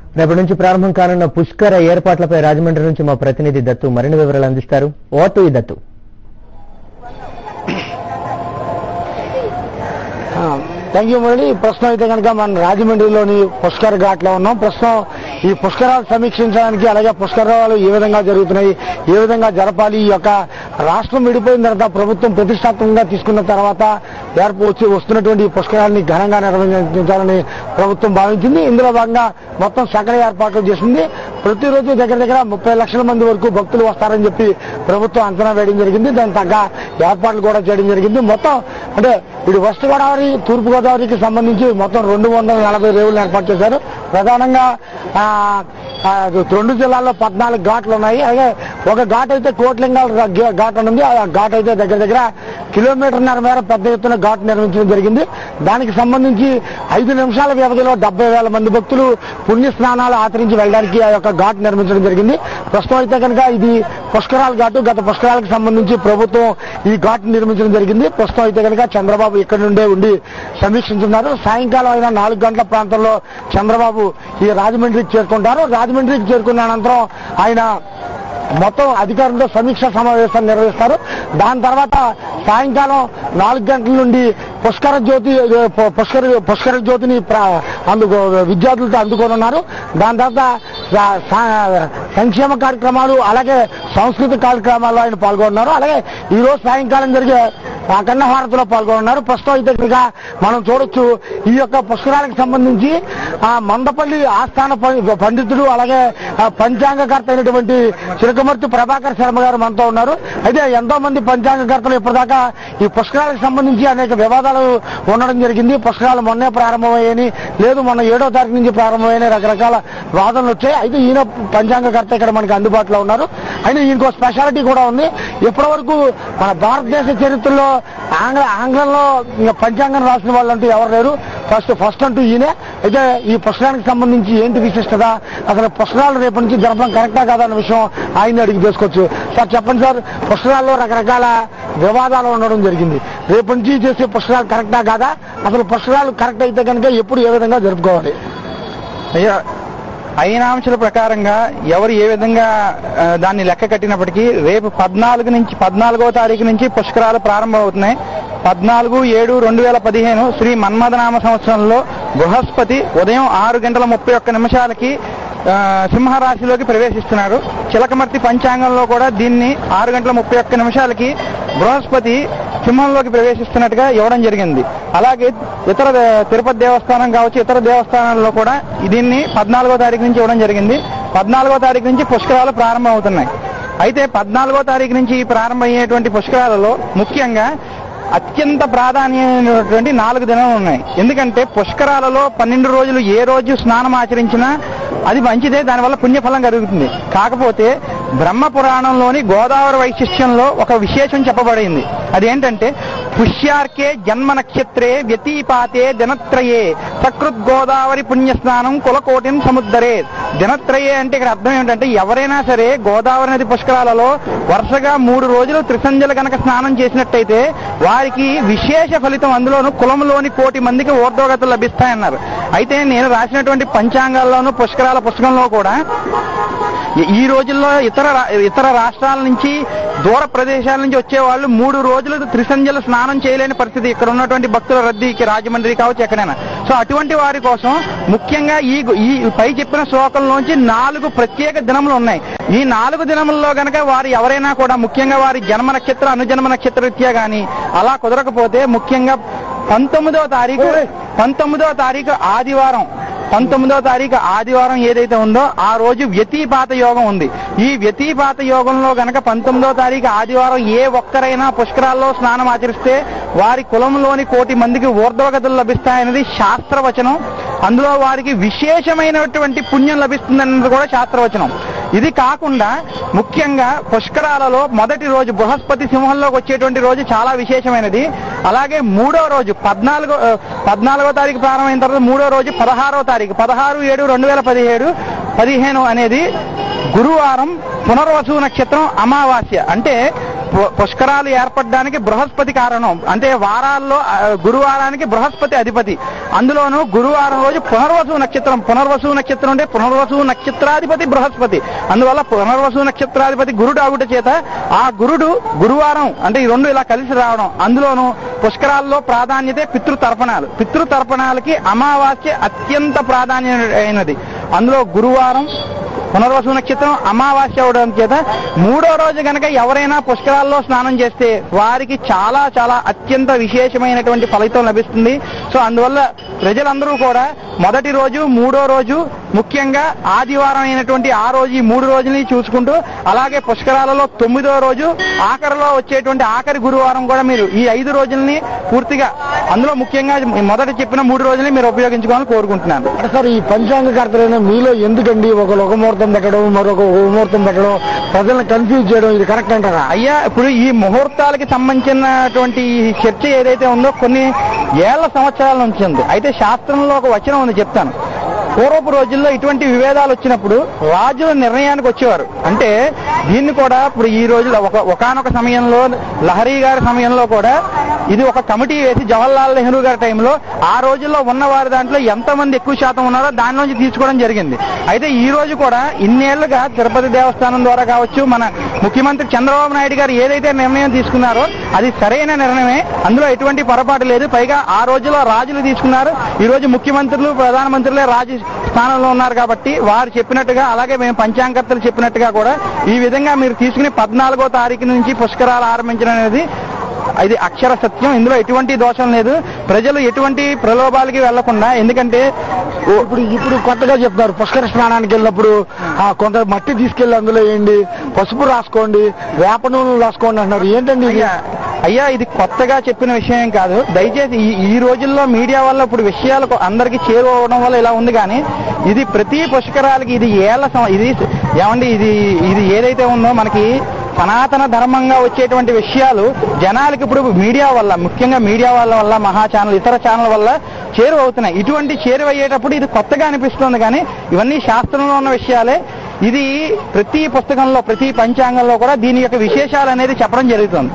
రేపటి నుంచి ప్రారంభం కానున్న పుష్కర ఏర్పాట్లపై రాజమండ్రి నుంచి మా ప్రతినిధి దత్తు మరిన్ని వివరాలు అందిస్తారు ఓటు ఈ దత్తు థ్యాంక్ యూ మురళి ప్రస్తుతం అయితే కనుక మన రాజమండ్రిలోని పుష్కర్ ఘాట్ లో ఉన్నాం ప్రస్తుతం ఈ పుష్కరాలు సమీక్షించడానికి అలాగే పుష్కరాలు ఏ విధంగా జరుగుతున్నాయి ఏ విధంగా జరపాలి ఈ యొక్క రాష్ట్రం విడిపోయిన తర్వాత ప్రభుత్వం ప్రతిష్టాత్మకంగా తీసుకున్న తర్వాత ఏర్ప వచ్చి వస్తున్నటువంటి ఈ పుష్కరాలని ఘనంగా నిర్వహించాలని ప్రభుత్వం భావించింది ఇందులో భాగంగా మొత్తం సకల ఏర్పాట్లు చేసింది ప్రతిరోజు దగ్గర దగ్గర ముప్పై లక్షల మంది వరకు భక్తులు వస్తారని చెప్పి ప్రభుత్వం అంచనా వేయడం జరిగింది దాని తగ్గ ఏర్పాట్లు కూడా చేయడం జరిగింది మొత్తం అంటే ఇటు వెస్ట్ గోదావరి తూర్పు గోదావరికి సంబంధించి మొత్తం రెండు వందల నలభై రేవులు ఏర్పాటు చేశారు ప్రధానంగా ఆ, ఆ, రెండు జిల్లాల్లో పద్నాలుగు ఘాట్లు ఉన్నాయి అలాగే ఒక ఘాట్ అయితే కోట్లింగాల ఘ- ఘాట్ అని ఉంది ఆ ఘాట్ అయితే దగ్గర దగ్గర కిలోమీటర్న్నర మేర పెద్ద ఎత్తున ఘాట్ నిర్మించడం జరిగింది దానికి సంబంధించి ఐదు నిమిషాల వ్యవధిలో డెబ్బై వేల మంది భక్తులు పుణ్య స్నానాలు ఆచరించి వెళ్ళడానికి ఆ యొక్క ఘాట్ నిర్మించడం జరిగింది ప్రస్తుతం అయితే కనుక ఇది పుష్కరాల ఘాటు గత పుష్కరాలకు సంబంధించి ప్రభుత్వం ఈ ఘాట్ నిర్మించడం జరిగింది ప్రస్తుతం అయితే కనుక చంద్రబాబు ఇక్కడ నుండే ఉండి సమీక్షించున్నారు సాయంకాలం అయిన నాలుగు గంటల ప్రాంతంలో చంద్రబాబు ఈ రాజమండ్రికి చేరుకుంటారు రాజమండ్రికి చేరుకున్న అనంతరం ఆయన మొత్తం అధికారులతో సమీక్ష సమావేశాన్ని నిర్వహిస్తారు దాని తర్వాత సాయంకాలం నాలుగు గంటల నుండి పుష్కర జ్యోతి ఏ, పు- పుష్కర పుష్కర జ్యోతిని ప్ర- అందుకో విద్యార్థులతో అందుకోనున్నారు దాని తర్వాత స- స- సంక్షేమ కార్యక్రమాలు అలాగే సాంస్కృతిక కార్యక్రమాల్లో ఆయన పాల్గొన్నారు అలాగే ఈ రోజు సాయంకాలం జరిగే అఖండ హారతిలో పాల్గొన్నారు ప్రస్తుతం అయితే కనుక మనం చూడొచ్చు ఈ యొక్క పుష్కరాలకు సంబంధించి ఆ మందపల్లి ఆస్థాన ప- పండితుడు అలాగే ఆ పంచాంగకర్త అయినటువంటి చిలకమర్తి ప్రభాకర్ శర్మ గారు మనతో ఉన్నారు అయితే ఎంతో మంది పంచాంగకర్తలు ఇప్పటిదాకా ఈ పుష్కరాలకు సంబంధించి అనేక వివాదాలు ఉండడం జరిగింది పుష్కరాలు మొన్నే ప్రారంభమయ్యాయని లేదు మొన్న ఏడో తారీఖు నుంచి ప్రారంభమైన రకరకాల వాదనలు వచ్చాయి అయితే ఈయన పంచాంగకర్త ఇక్కడ మనకి అందుబాటులో ఉన్నారు అయినా ఈయనకో స్పెషాలిటీ కూడా ఉంది ఇప్పటి వరకు మన భారతదేశ చరిత్రలో ఆంగ్ల ఆంగ్లంలో ఇంకా పంచాంగం రాసిన వాళ్ళు అంటూ ఎవరు లేరు ఫస్ట్ ఫస్ట్ అంటూ ఈయనే అయితే ఈ పుస్తకానికి సంబంధించి ఏంటి విశిష్టత అసలు పుస్తకాలు రేపటి నుంచి జరపడం కరెక్టా కాదా అన్న విషయం ఆయన అడిగి తెలుసుకోవచ్చు సార్ చెప్పండి సార్ పుస్తకాల్లో రకరకాల వివాదాలు ఉండడం జరిగింది రేపటి నుంచి చేసే పుస్తకాలు కరెక్టా కాదా అసలు పుస్తకాలు కరెక్ట్ అయితే కనుక ఎప్పుడు ఏ విధంగా జరుపుకోవాలి అయ్యా అయిన అంశాల ప్రకారంగా ఎవరు ఏ విధంగా ఆ, దాన్ని లెక్క కట్టినప్పటికీ రేపు పద్నాలుగు నుంచి పద్నాలుగో తారీఖు నుంచి పుష్కరాలు ప్రారంభమవుతున్నాయి పద్నాలుగు ఏడు రెండు వేల పదిహేను శ్రీ మన్మథనామ సంవత్సరంలో బృహస్పతి ఉదయం ఆరు గంటల ముప్పై ఒక్క నిమిషాలకి ఆ, సింహరాశిలోకి ప్రవేశిస్తున్నారు చిలకమర్తి పంచాంగంలో కూడా దీన్ని ఆరు గంటల ముప్పై ఒక్క నిమిషాలకి బృహస్పతి సింహంలోకి ప్రవేశిస్తున్నట్టుగా ఇవ్వడం జరిగింది అలాగే ఇతర దే- తిరుపతి దేవస్థానం కావచ్చు ఇతర దేవస్థానాల్లో కూడా దీన్ని పద్నాలుగో తారీఖు నుంచి ఇవ్వడం జరిగింది పద్నాలుగో తారీఖు నుంచి పుష్కరాలు ప్రారంభమవుతున్నాయి అయితే పద్నాలుగో తారీఖు నుంచి ప్రారంభమయ్యేటువంటి పుష్కరాలలో ముఖ్యంగా అత్యంత ప్రాధాన్యమైనటువంటి నాలుగు దినాలు ఉన్నాయి ఎందుకంటే పుష్కరాలలో పన్నెండు రోజులు ఏ రోజు స్నానం ఆచరించినా అది మంచిదే దానివల్ల పుణ్యఫలం కలుగుతుంది కాకపోతే బ్రహ్మ పురాణంలోని గోదావరి వైశిష్ట్యంలో ఒక విశేషం చెప్పబడింది అదేంటంటే పుష్యార్కే జన్మ నక్షత్రే వ్యతీపాతే దినత్రయే సకృత్ గోదావరి పుణ్యస్నానం కులకోటిం సముద్దరే దినత్రయే అంటే ఇక్కడ అర్థం ఏమిటంటే ఎవరైనా సరే గోదావరి నది పుష్కరాలలో వరుసగా మూడు రోజులు త్రిసంధ్యలు గనక స్నానం చేసినట్టయితే వారికి విశేష ఫలితం అందులోను కులంలోని కోటి మందికి ఊర్ధ్వగతులు లభిస్తాయన్నారు అయితే నేను రాసినటువంటి పంచాంగాల్లోను పుష్కరాల పుస్తకంలో కూడా ఈ- ఈ రోజుల్లో ఇతర రా- ఇతర రాష్ట్రాల నుంచి దూర ప్రదేశాల నుంచి వచ్చే వాళ్ళు మూడు రోజులు త్రిసంధ్యలు స్నానం చేయలేని పరిస్థితి ఇక్కడ ఉన్నటువంటి భక్తుల రద్దీకి రాజమండ్రి కావచ్చు ఎక్కడైనా సో అటువంటి వారి కోసం ముఖ్యంగా ఈ ఈ పై చెప్పిన శ్లోకంలోంచి నాలుగు ప్రత్యేక దినములు ఉన్నాయి ఈ నాలుగు దినముల్లో గనక వారు ఎవరైనా కూడా ముఖ్యంగా వారి జన్మ నక్షత్ర అనుజన్మ నక్షత్ర రీత్యా గాని అలా కుదరకపోతే ముఖ్యంగా పంతొమ్మిదవ తారీఖు పంతొమ్మిదవ తారీఖు ఆదివారం పంతొమ్మిదవ తారీఖు ఆదివారం ఏదైతే ఉందో ఆ రోజు వ్యతిపాత యోగం ఉంది ఈ వ్యతిపాత యోగంలో గనక పంతొమ్మిదవ తారీఖు ఆదివారం ఏ ఒక్కరైనా పుష్కరాల్లో స్నానం ఆచరిస్తే వారి కులంలోని కోటి మందికి ఊర్ధ్వగతులు లభిస్తాయనేది శాస్త్రవచనం అందులో వారికి విశేషమైనటువంటి పుణ్యం లభిస్తుందన్నది కూడా శాస్త్రవచనం ఇది కాకుండా ముఖ్యంగా పుష్కరాలలో మొదటి రోజు బృహస్పతి సింహంలోకి వచ్చేటువంటి రోజు చాలా విశేషమైనది అలాగే మూడో రోజు పద్నాలుగో ఆ, పద్నాలుగో తారీఖు ప్రారంభమైన తర్వాత మూడో రోజు పదహారో తారీఖు పదహారు ఏడు రెండు వేల పదిహేడు పదిహేను అనేది గురువారం పునర్వసు నక్షత్రం అమావాస్య అంటే పు- పుష్కరాలు ఏర్పడడానికి బృహస్పతి కారణం అంటే వారాల్లో ఆ, గురువారానికి బృహస్పతి అధిపతి అందులోనూ గురువారం రోజు పునర్వసు నక్షత్రం పునర్వసు నక్షత్రం అంటే పునర్వసు నక్షత్రాధిపతి బృహస్పతి అందువల్ల పునర్వసు నక్షత్రాధిపతి గురుడు ఆగుట చేత ఆ గురుడు గురువారం అంటే ఈ రెండు ఇలా కలిసి రావడం అందులోనూ పుష్కరాల్లో ప్రాధాన్యతే పితృతర్పణాలు పితృతర్పణాలకి అమావాస్య అత్యంత ప్రాధాన్యమైనది అందులో గురువారం పునర్వసు నక్షత్రం అమావాస్య అవడం చేత మూడో రోజు గనక ఎవరైనా పుష్కరాల్లో స్నానం చేస్తే వారికి చాలా చాలా అత్యంత విశేషమైనటువంటి ఫలితం లభిస్తుంది సో అందువల్ల ప్రజలందరూ కూడా మొదటి రోజు మూడో రోజు ముఖ్యంగా ఆదివారం అయినటువంటి ఆ రోజు ఈ మూడు రోజుల్ని చూసుకుంటూ అలాగే పుష్కరాలలో తొమ్మిదో రోజు ఆఖరిలో వచ్చేటువంటి ఆఖరి గురువారం కూడా మీరు ఈ ఐదు రోజుల్ని పూర్తిగా అందులో ముఖ్యంగా మొదట చెప్పిన మూడు రోజుల్ని మీరు ఉపయోగించుకోవాలని కోరుకుంటున్నాను అంటే సార్ ఈ పంచాంగకర్తలైన మీలో ఎందుకండి ఒక ఒక ముహూర్తం పెట్టడం మరొక ఒక ముహూర్తం పెట్టడం ప్రజలను కన్ఫ్యూజ్ చేయడం ఇది కరెక్ట్ అంటారా అయ్యా ఇప్పుడు ఈ ముహూర్తాలకి సంబంధించినటువంటి ఈ చర్చ ఏదైతే ఉందో కొన్ని ఏళ్ల సంవత్సరాల నుంచి ఉంది అయితే శాస్త్రంలో ఒక వచనం ఉంది చెప్తాను పూర్వపు రోజుల్లో ఇటువంటి విభేదాలు వచ్చినప్పుడు రాజుల నిర్ణయానికి వచ్చేవారు అంటే దీన్ని కూడా ఇప్పుడు ఈ రోజుల్లో ఒక ఒకనొక సమయంలో లహరి గారి సమయంలో కూడా ఇది ఒక కమిటీ వేసి జవహర్లాల్ నెహ్రూ గారి టైంలో ఆ రోజుల్లో ఉన్న వారి దాంట్లో ఎంతమంది ఎక్కువ శాతం ఉన్నారో దానిలోంచి తీసుకోవడం జరిగింది అయితే ఈ రోజు కూడా ఇన్నేళ్లుగా తిరుపతి దేవస్థానం ద్వారా కావచ్చు మన ముఖ్యమంత్రి చంద్రబాబు నాయుడు గారు ఏదైతే నిర్ణయం తీసుకున్నారో అది సరైన నిర్ణయమే అందులో ఎటువంటి పొరపాటు లేదు పైగా ఆ రోజుల్లో రాజులు తీసుకున్నారు ఈ రోజు ముఖ్యమంత్రులు ప్రధానమంత్రులే రాజు స్థానంలో ఉన్నారు కాబట్టి వారు చెప్పినట్టుగా అలాగే మేము పంచాంగర్తలు చెప్పినట్టుగా కూడా ఈ విధంగా మీరు తీసుకుని పద్నాలుగో తారీఖు నుంచి పుష్కరాలు ఆరంభించడం అనేది ఇది అక్షర సత్యం ఇందులో ఎటువంటి దోషం లేదు ప్రజలు ఎటువంటి ప్రలోభాలకి వెళ్లకుండా ఎందుకంటే ఓ- ఇప్పుడు ఇప్పుడు కొత్తగా చెప్తున్నారు పుష్కర స్నానానికి వెళ్ళినప్పుడు ఆ, కొంత మట్టి తీసుకెళ్లి అందులో వేయండి పసుపు రాసుకోండి వేప నూనె రాసుకోండి అంటున్నారు ఏంటండి ఇది అయ్యా అయ్యా ఇది కొత్తగా చెప్పిన విషయం ఏం కాదు దయచేసి ఈ ఈ రోజుల్లో మీడియా వల్ల ఇప్పుడు విషయాలు అందరికి చేరువవడం వల్ల ఇలా ఉంది కానీ ఇది ప్రతి పుష్కరాలకి ఇది ఏళ్ల సం- ఇది ఏమండి ఇది ఇది ఏదైతే ఉందో మనకి సనాతన ధర్మంగా వచ్చేటువంటి విషయాలు జనాలకి ఇప్పుడు మీడియా వల్ల ముఖ్యంగా మీడియా వాళ్ళ వల్ల మహా ఛానల్ ఇతర ఛానల్ వల్ల చేరువవుతున్నాయి ఇటువంటి చేరువయ్యేటప్పుడు ఇది కొత్తగా అనిపిస్తుంది కానీ ఇవన్నీ శాస్త్రంలో ఉన్న విషయాలే ఇది ప్రతి పుస్తకంలో ప్రతి పంచాంగంలో కూడా దీని యొక్క విశేషాలు అనేది చెప్పడం జరుగుతుంది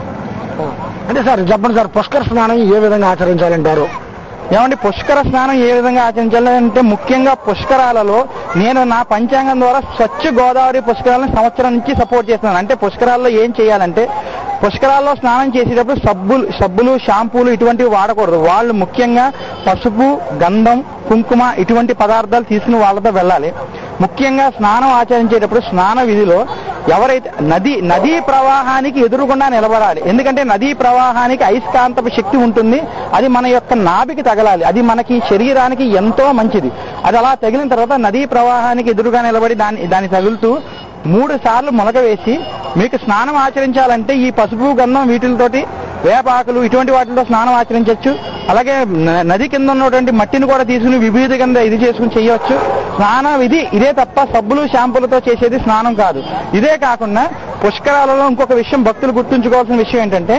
అంటే సార్ చెప్పండి సార్ పుష్కర స్నానం ఏ విధంగా ఆచరించాలంటారు ఏమంటే పుష్కర స్నానం ఏ విధంగా ఆచరించాలి అంటే ముఖ్యంగా పుష్కరాలలో నేను నా పంచాంగం ద్వారా స్వచ్ఛ గోదావరి పుష్కరాలను సంవత్సరం నుంచి సపోర్ట్ చేస్తున్నాను అంటే పుష్కరాల్లో ఏం చేయాలంటే పుష్కరాల్లో స్నానం చేసేటప్పుడు సబ్బులు సబ్బులు షాంపూలు ఇటువంటివి వాడకూడదు వాళ్ళు ముఖ్యంగా పసుపు గంధం కుంకుమ ఇటువంటి పదార్థాలు తీసుకుని వాళ్ళతో వెళ్ళాలి ముఖ్యంగా స్నానం ఆచరించేటప్పుడు స్నాన విధిలో ఎవరైతే నది నదీ ప్రవాహానికి ఎదురుగుండా నిలబడాలి ఎందుకంటే నదీ ప్రవాహానికి అయస్కాంతపు శక్తి ఉంటుంది అది మన యొక్క నాభికి తగలాలి అది మనకి శరీరానికి ఎంతో మంచిది అది అలా తగిలిన తర్వాత నదీ ప్రవాహానికి ఎదురుగా నిలబడి దాని దాన్ని తగులుతూ మూడు సార్లు మొలక వేసి మీకు స్నానం ఆచరించాలంటే ఈ పసుపు గంధం వీటితోటి వేపాకులు ఇటువంటి వాటితో స్నానం ఆచరించవచ్చు అలాగే న- నది కింద ఉన్నటువంటి మట్టిని కూడా తీసుకుని విభూతి కింద ఇది చేసుకుని చేయవచ్చు స్నానం ఇది ఇదే తప్ప సబ్బులు షాంపులతో చేసేది స్నానం కాదు ఇదే కాకుండా పుష్కరాలలో ఇంకొక విషయం భక్తులు గుర్తుంచుకోవాల్సిన విషయం ఏంటంటే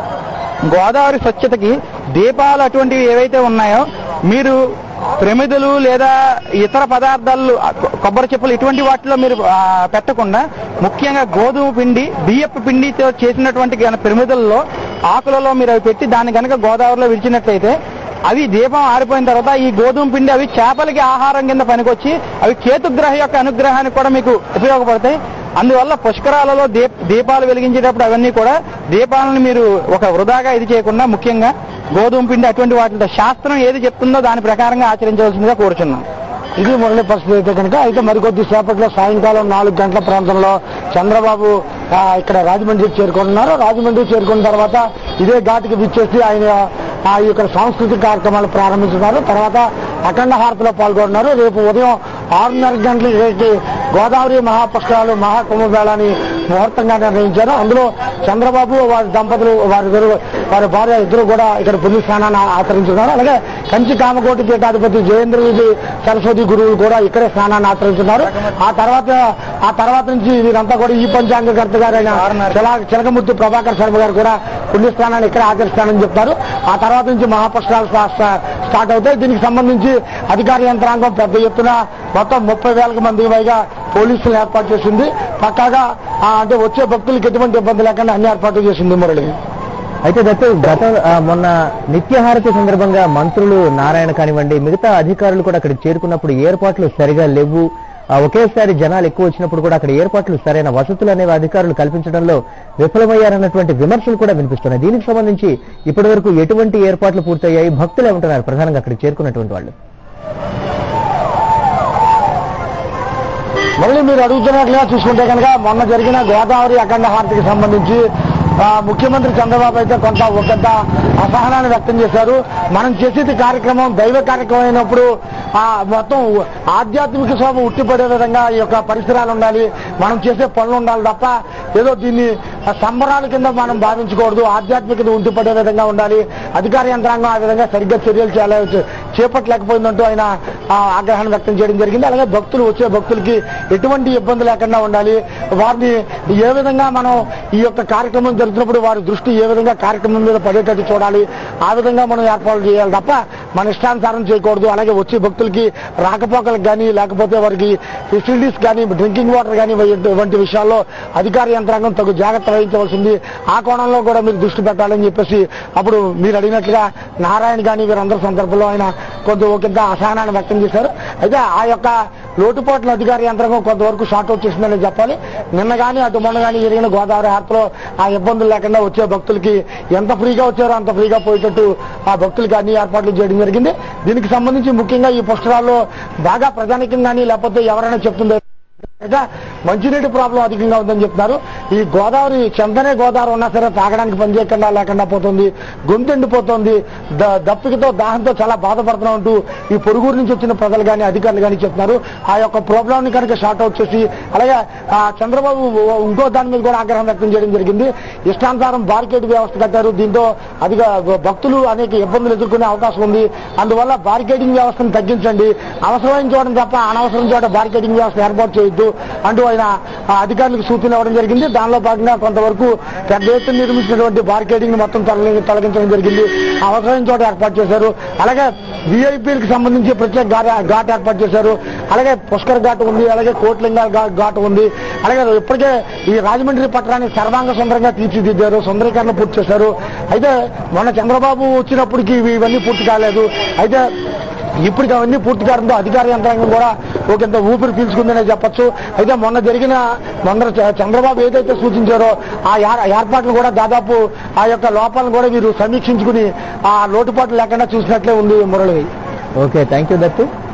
గోదావరి స్వచ్ఛతకి దీపాలు అటువంటివి ఏవైతే ఉన్నాయో మీరు ప్రమిదలు లేదా ఇతర పదార్థాలు ఆ, కొ- కొబ్బరి చెప్పులు ఇటువంటి వాటిలో మీరు ఆ, పెట్టకుండా ముఖ్యంగా గోధుమ పిండి బియ్యపు పిండితో చేసినటువంటి గన ప్రమిదల్లో ఆకులలో మీరు అవి పెట్టి దాన్ని కనుక గోదావరిలో విడిచినట్లయితే అవి దీపం ఆరిపోయిన తర్వాత ఈ గోధుమ పిండి అవి చేపలకి ఆహారం కింద పనికొచ్చి అవి కేతుగ్రహ యొక్క అనుగ్రహానికి కూడా మీకు ఉపయోగపడతాయి అందువల్ల పుష్కరాలలో దీప్ దీపాలు వెలిగించేటప్పుడు అవన్నీ కూడా దీపాలను మీరు ఒక వృధాగా ఇది చేయకుండా ముఖ్యంగా గోధుమ పిండి అటువంటి వాటితో శాస్త్రం ఏది చెప్తుందో దాని ప్రకారంగా ఆచరించవలసిందిగా కోరుచున్నాం ఇది మురళి పరిస్థితి అయితే కనుక అయితే మరికొద్ది సేపట్లో సాయంకాలం నాలుగు గంటల ప్రాంతంలో చంద్రబాబు ఆ, ఇక్కడ రాజమండ్రి చేరుకుంటున్నారు రాజమండ్రి చేరుకున్న తర్వాత ఇదే ఘాటుకి విచ్చేసి ఆయన ఆ, ఇక్కడ సాంస్కృతిక కార్యక్రమాలు ప్రారంభించున్నారు తర్వాత అఖండ హారతిలో పాల్గొంటున్నారు రేపు ఉదయం ఆరున్నర గంటలకి గోదావరి మహాపుష్కరాలు మహాకుంభమేళాని ముహూర్తంగా నిర్ణయించారు అందులో చంద్రబాబు వారి దంపతులు వారి ఇద్దరు వారి భార్య ఇద్దరు కూడా ఇక్కడ పుణ్య స్నానాన్ని ఆచరించున్నారు అలాగే కంచి కామకోటి పీఠాధిపతి జయేంద్ర రెడ్డి సరస్వతి గురువులు కూడా ఇక్కడే స్నానాన్ని ఆచరించున్నారు ఆ తర్వాత ఆ తర్వాత నుంచి వీరంతా కూడా ఈ పంచాంగకర్త గారైన చిల- చిలకముర్తి ప్రభాకర్ శర్మ గారు కూడా పుణ్యస్నానాన్ని ఇక్కడ ఆచరిస్తానని చెప్తారు ఆ తర్వాత నుంచి మహాపుష్కరాలు స్టా- స్టా- స్టార్ట్ అవుతాయి దీనికి సంబంధించి అధికార యంత్రాంగం పెద్ద ఎత్తున మొత్తం ముప్పై వేలకు మంది పైగా పోలీసులు ఏర్పాటు చేసింది పక్కాగా ఆ, అంటే వచ్చే భక్తులకు ఎటువంటి ఇబ్బంది లేకుండా అన్ని ఏర్పాట్లు చేసింది మురళి అయితే దత్తు గత ఆ, మొన్న నిత్యహారతి సందర్భంగా మంత్రులు నారాయణ కానివ్వండి మిగతా అధికారులు కూడా అక్కడికి చేరుకున్నప్పుడు ఏర్పాట్లు సరిగా లేవు ఆ, ఒకేసారి జనాలు ఎక్కువ వచ్చినప్పుడు కూడా అక్కడ ఏర్పాట్లు సరైన వసతులు అనేవి అధికారులు కల్పించడంలో విఫలమయ్యారన్నటువంటి విమర్శలు కూడా వినిపిస్తున్నాయి దీనికి సంబంధించి ఇప్పటి వరకు ఎటువంటి ఏర్పాట్లు పూర్తయ్యాయి భక్తులు ఏమంటున్నారు ప్రధానంగా అక్కడికి చేరుకున్నటువంటి వాళ్ళు మళ్ళీ మీరు అడుగుతున్నట్లుగా చూసుకుంటే కనుక మొన్న జరిగిన గోదావరి అఖండ హారతికి సంబంధించి ఆ, ముఖ్యమంత్రి చంద్రబాబు అయితే కొంత ఒక పెద్ద అసహనాన్ని వ్యక్తం చేశారు మనం చేసేది కార్యక్రమం దైవ కార్యక్రమం అయినప్పుడు ఆ మొత్తం ఆధ్యాత్మిక శోభ ఉట్టిపడే విధంగా ఈ యొక్క పరిసరాలు ఉండాలి మనం చేసే పనులు ఉండాలి తప్ప ఏదో దీన్ని ఆ సంబరాల కింద మనం భావించకూడదు ఆధ్యాత్మికత ఉంటిపడే విధంగా ఉండాలి అధికార యంత్రాంగం ఆ విధంగా సరిగ్గా చర్యలు చేయాలి చేపట్టలేకపోయిందంటూ ఆయన ఆ, ఆగ్రహాన్ని వ్యక్తం చేయడం జరిగింది అలాగే భక్తులు వచ్చే భక్తులకి ఎటువంటి ఇబ్బంది లేకుండా ఉండాలి వారిని ఏ విధంగా మనం ఈ యొక్క కార్యక్రమం జరుగుతున్నప్పుడు వారి దృష్టి ఏ విధంగా కార్యక్రమం మీద పడేటట్టు చూడాలి ఆ విధంగా మనం ఏర్పాట్లు చేయాలి తప్ప మన ఇష్టానుసారం చేయకూడదు అలాగే వచ్చే భక్తులకి రాకపోకలకు కానీ లేకపోతే వారికి ఫెసిలిటీస్ కానీ డ్రింకింగ్ వాటర్ కానీ వంటి విషయాల్లో అధికార యంత్రాంగం తగు జాగ్రత్త వహించవలసింది ఆ కోణంలో కూడా మీరు దృష్టి పెట్టాలని చెప్పేసి అప్పుడు మీరు అడిగినట్లుగా నారాయణ కానీ వీరందరి సందర్భంలో ఆయన కొంత ఒకంత అసహనాన్ని వ్యక్తం చేశారు అయితే ఆ యొక్క లోటుపాట్ల అధికార యంత్రాంగం కొంతవరకు షార్ట్ అవుట్ చేసిందని చెప్పాలి నిన్న కానీ అటు మొన్న కానీ జరిగిన గోదావరి హార్తలో ఆ ఇబ్బందులు లేకుండా వచ్చే భక్తులకి ఎంత ఫ్రీగా వచ్చారో అంత ఫ్రీగా పోయేటట్టు ఆ భక్తులకి అన్ని ఏర్పాట్లు చేయడం జరిగింది దీనికి సంబంధించి ముఖ్యంగా ఈ పుస్తకాల్లో బాగా ప్రజానికం కానీ లేకపోతే ఎవరైనా చెప్తుందో అయితే మంచినీటి ప్రాబ్లం అధికంగా ఉందని చెప్తున్నారు ఈ గోదావరి చెందనే గోదావరి ఉన్నా సరే తాగడానికి పని చేయకుండా లేకుండా పోతుంది గొంతు ఎండిపోతుంది ద- దప్పికతో దాహంతో చాలా బాధపడుతున్నా ఉంటూ ఈ పొరుగురు నుంచి వచ్చిన ప్రజలు కానీ అధికారులు కానీ చెప్తున్నారు ఆ యొక్క ప్రాబ్లం ని కనుక షార్ట్ అవుట్ చేసి అలాగే ఆ చంద్రబాబు ఇంకో దాని మీద కూడా ఆగ్రహం వ్యక్తం చేయడం జరిగింది ఇష్టానుసారం బార్కెట్ వ్యవస్థ కట్టారు దీంతో అధిక భక్తులు అనేక ఇబ్బందులు ఎదుర్కొనే అవకాశం ఉంది అందువల్ల బార్కెటింగ్ వ్యవస్థను తగ్గించండి అవసరమైన చోట తప్ప అనవసరం చోట బార్కెటింగ్ వ్యవస్థ ఏర్పాటు చేయొద్దు అంటూ ఆయన ఆ అధికారులకు సూచన ఇవ్వడం జరిగింది దానిలో భాగంగా కొంతవరకు పెద్ద ఎత్తున నిర్మించినటువంటి బార్కెటింగ్ ని మొత్తం తొలగి- తొలగించడం జరిగింది అవసరమైన చోట ఏర్పాటు చేశారు అలాగే విఐపీలకు సంబంధించి ప్రత్యేక ఘా- ఘాట్ ఏర్పాటు చేశారు అలాగే పుష్కర్ ఘాట్ ఉంది అలాగే కోట్లింగ ఘా- ఘాట్ ఉంది అలాగే ఇప్పటికే ఈ రాజమండ్రి పట్టణాన్ని సర్వాంగ సుందరంగా తీర్చిదిద్దారు సుందరీకరణ పూర్తి చేశారు అయితే మొన్న చంద్రబాబు వచ్చినప్పటికీ ఇవి- ఇవన్నీ పూర్తి కాలేదు అయితే ఇప్పటికి అవన్నీ పూర్తి కావడంతో అధికార యంత్రాంగం కూడా ఒకంత ఊపిరి పీల్చుకుందనే చెప్పొచ్చు అయితే మొన్న జరిగిన మొన్న చ- చంద్రబాబు ఏదైతే సూచించారో ఆ ఏర్- ఏర్పాట్లు కూడా దాదాపు ఆ యొక్క లోపాలను కూడా వీరు సమీక్షించుకుని ఆ లోటుపాట్లు లేకుండా చూసినట్లే ఉంది Murali okay thank you Dattu